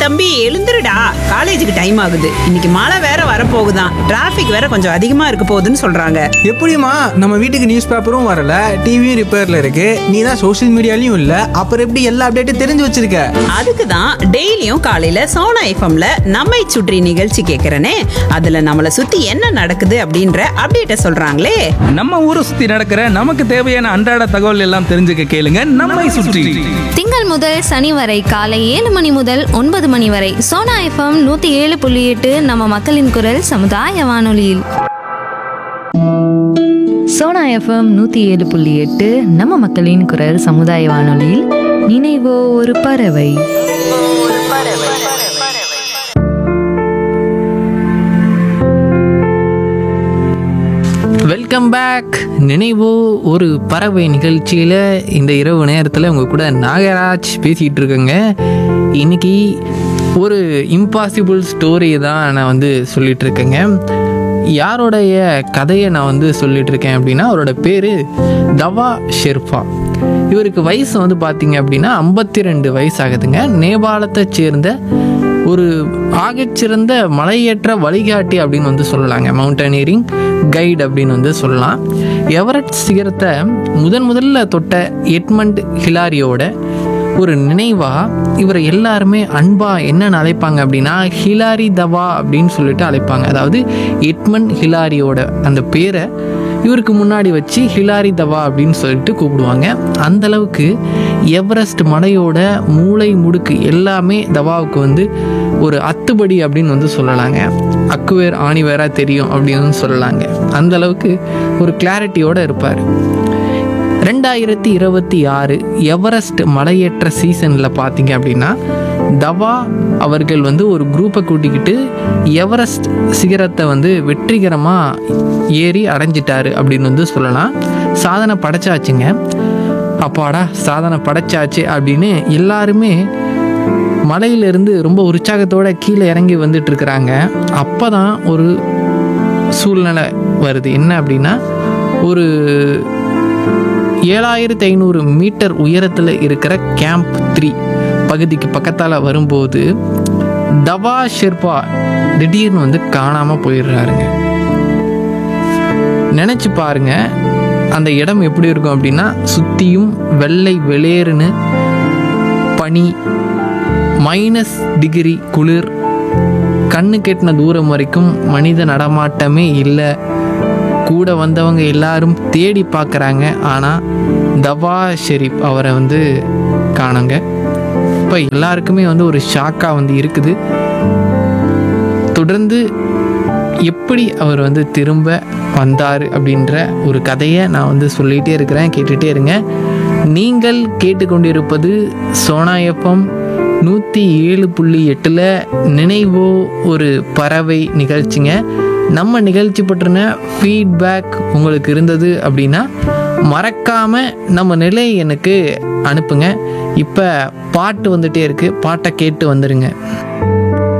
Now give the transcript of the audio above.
தம்பி எழுந்துருடா காலேஜுக்கு டைம் ஆகுது இன்னைக்கு மழை வேற வரப்போகுதான் டிராஃபிக் வேற கொஞ்சம் அதிகமா இருக்க போகுதுன்னு சொல்றாங்க எப்படிம்மா நம்ம வீட்டுக்கு நியூஸ் பேப்பரும் வரல டிவியும் ரிப்பேர்ல இருக்கு நீ தான் சோஷியல் மீடியாலையும் இல்ல அப்புறம் எப்படி எல்லா அப்டேட்டும் தெரிஞ்சு வச்சிருக்க அதுக்கு தான் டெய்லியும் காலையில சோனா எஃப்எம்ல நம்மை சுற்றி நிகழ்ச்சி கேட்கறனே அதுல நம்மள சுத்தி என்ன நடக்குது அப்படின்ற அப்டேட்ட சொல்றாங்களே நம்ம ஊரை சுத்தி நடக்கிற நமக்கு தேவையான அன்றாட தகவல் எல்லாம் தெரிஞ்சுக்க கேளுங்க நம்மை சுற்றி திங்கள் முதல் சனி வரை காலை ஏழு மணி முதல் ஒன்பது மணி வரை சோனா எஃப்எம் நூத்தி ஏழு புள்ளி எட்டு நம்ம மக்களின் குரல் சமுதாய வானொலியில் சோனா எஃப்எம் நூற்றி ஏழு புள்ளி எட்டு நம்ம மக்களின் குரல் சமுதாய வானொலியில் நினைவோ ஒரு பறவை வெல்கம் பேக் நினைவோ ஒரு பறவை நிகழ்ச்சியில் இந்த இரவு நேரத்தில் உங்கள் கூட நாகராஜ் பேசிகிட்டு இருக்கேங்க இன்னைக்கு ஒரு இம்பாசிபிள் ஸ்டோரி தான் நான் வந்து சொல்லிட்டு இருக்கேங்க யாரோடைய கதையை நான் வந்து சொல்லிட்டு இருக்கேன் அப்படின்னா அவரோட பேர் தவா ஷெர்ஃபா இவருக்கு வயசு வந்து பார்த்தீங்க அப்படின்னா ஐம்பத்தி ரெண்டு வயசு ஆகுதுங்க நேபாளத்தை சேர்ந்த ஒரு ஆகச்சிறந்த மலையேற்ற வழிகாட்டி அப்படின்னு வந்து சொல்லலாங்க மவுண்டனியரிங் கைடு அப்படின்னு வந்து சொல்லலாம் எவரெஸ்ட் சிகரத்தை முதன் முதல்ல தொட்ட எட்மண்ட் ஹிலாரியோட ஒரு நினைவாக இவரை எல்லாருமே அன்பாக என்னென்னு அழைப்பாங்க அப்படின்னா ஹிலாரி தவா அப்படின்னு சொல்லிட்டு அழைப்பாங்க அதாவது எட்மண்ட் ஹிலாரியோட அந்த பேரை இவருக்கு முன்னாடி வச்சு ஹிலாரி தவா அப்படின்னு சொல்லிட்டு கூப்பிடுவாங்க அந்த அளவுக்கு எவரெஸ்ட் மலையோட மூளை முடுக்கு எல்லாமே தவாவுக்கு வந்து ஒரு அத்துபடி அப்படின்னு வந்து சொல்லலாங்க அக்குவேர் ஆணிவேரா தெரியும் அப்படின்னு சொல்லலாங்க அந்த அளவுக்கு ஒரு கிளாரிட்டியோட இருப்பார் ரெண்டாயிரத்தி இருபத்தி ஆறு எவரெஸ்ட் மலையேற்ற சீசனில் பார்த்தீங்க அப்படின்னா தவா அவர்கள் வந்து ஒரு குரூப்பை கூட்டிக்கிட்டு எவரெஸ்ட் சிகரத்தை வந்து வெற்றிகரமாக ஏறி அடைஞ்சிட்டாரு அப்படின்னு வந்து சொல்லலாம் சாதனை படைச்சாச்சுங்க அப்பாடா சாதனை படைச்சாச்சு அப்படின்னு எல்லாருமே மலையிலிருந்து ரொம்ப உற்சாகத்தோட கீழே இறங்கி வந்துட்டு இருக்கிறாங்க அப்போ தான் ஒரு சூழ்நிலை வருது என்ன அப்படின்னா ஒரு ஏழாயிரத்தி ஐநூறு மீட்டர் உயரத்தில் இருக்கிற கேம்ப் த்ரீ பகுதிக்கு பக்கத்தால் வரும்போது தவா ஷெர்பா திடீர்னு வந்து காணாமல் போயிடுறாருங்க நினச்சி பாருங்க அந்த இடம் எப்படி இருக்கும் அப்படின்னா சுற்றியும் வெள்ளை வெளியேறுன்னு பனி மைனஸ் டிகிரி குளிர் கண்ணு கெட்டின தூரம் வரைக்கும் மனித நடமாட்டமே இல்லை கூட வந்தவங்க எல்லாரும் தேடி பார்க்குறாங்க ஆனால் தவா ஷெரீப் அவரை வந்து காணுங்க இப்போ எல்லாருக்குமே வந்து ஒரு ஷாக்காக வந்து இருக்குது தொடர்ந்து எப்படி அவர் வந்து திரும்ப வந்தார் அப்படின்ற ஒரு கதையை நான் வந்து சொல்லிகிட்டே இருக்கிறேன் கேட்டுகிட்டே இருங்க நீங்கள் கேட்டுக்கொண்டிருப்பது சோனா எஃப்எம் நூற்றி ஏழு புள்ளி எட்டில் நினைவோ ஒரு பறவை நிகழ்ச்சிங்க நம்ம நிகழ்ச்சி பற்றின ஃபீட்பேக் உங்களுக்கு இருந்தது அப்படின்னா மறக்காமல் நம்ம நிலை எனக்கு அனுப்புங்க இப்போ பாட்டு வந்துட்டே இருக்குது பாட்டை கேட்டு வந்துடுங்க